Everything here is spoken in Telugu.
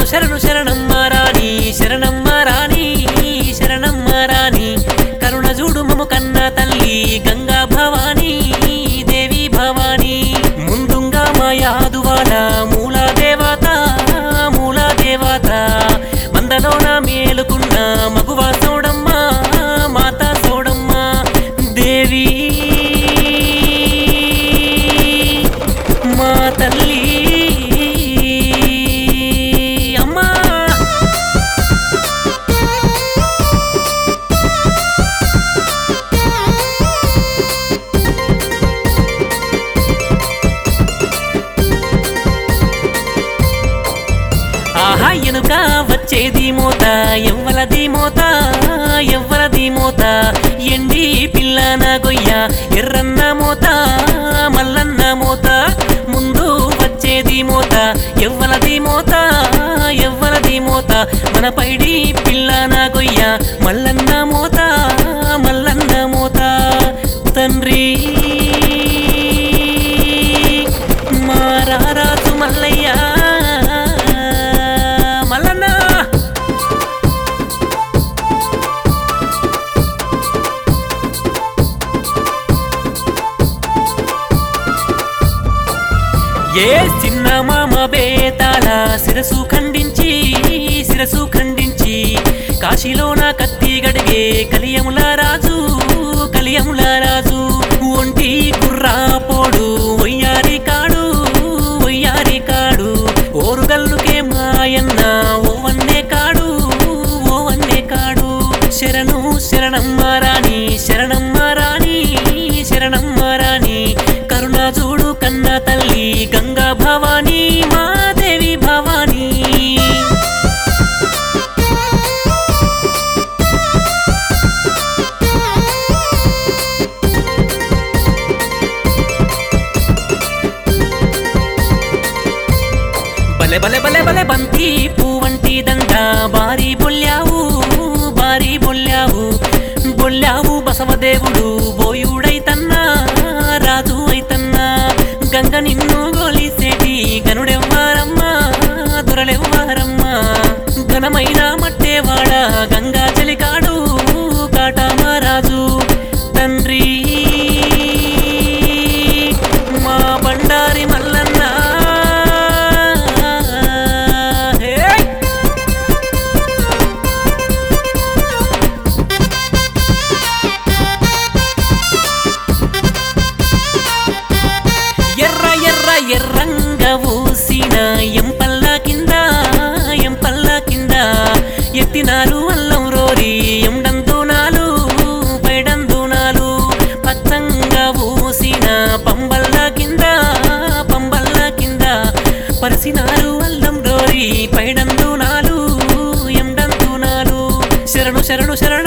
శరణు శరణమ్మ రాణి శరణమ్మ రాణి శరణమ్మ రాణి కరుణ చూడు మము కన్న తల్లి గంగా భవానీ దేవి భవానీ ముందుంగా మా యాదువాడ మూల దేవత మూల దేవత మందలోన మేలుకున్న మగువ సోడమ్మ మాత సోడమ్మ దేవి మా తల్లి అమ్మా ఆహా ఎనుక వచ్చేది మోత ఎవ్వలది మోత ఎవ్వలది మోత ఎండి పిల్లన గొయ్య ఎర్రన్న మోత మల్లన్న మోత ముందు వచ్చేది మోత ఎవ్వలది మోత ఎవ్వలది మోత మన పైడి పిల్లన గొయ్య మల్లన్న మోత మల్లన్న మోత తండ్రి మారారాజు మల్లయ్య మల్లన్న ఏ చిన్న మామ బేతాళ శిరసు ఖండించి శిరసు ఖండించి కాశీలోన కత్తి గడిగే కలియముల రాజు కలియముల రాజు ఒంటి కుర్రా పోడు ఒయ్యారి కాడు ఒయ్యారి కాడు ఓరుగల్లుకే మాయన్న ఓ వన్నే కాడు ఓ వన్నే కాడు శరణు శరణమ్మ రాణి శరణమ్మ రాణి శరణమ్మ రాణి కరుణ చూడు కన్న తల్లి గంగా భవానీ మాదేవి భవానీ బలె బలె బలె బలె బంతి పువ్వంటి దండ బారి బొల్లావు బారి బొల్లావు బొల్లావు బసవదేవుడు బోయుడైతన్నా రాజు అయితన్నా గంగ నిన్ను గోలిసేటి గనుడెవ్వారమ్మా దొరలెవ్వారమ్మా ఘనమైన మట్టేవాడ గంగా చెలికాడు కాటామరాజు తండ్రి మా బండారి మల్లన్న హే ఎర్ర ఎర్ర ఎర్రంగ ఊసిన ఎంపల్ల కింద ఎంపల్ల కింద ఎత్తినారు అల్లం రోరి ఎండందునాలు పైడందునాలు పచ్చంగా ఊసిన పంబల్ల కింద పంబల్ల కింద పరిసినారు అల్లం రోరి పైడందునాలు ఎండందునాలు శరణు శరణు శరణు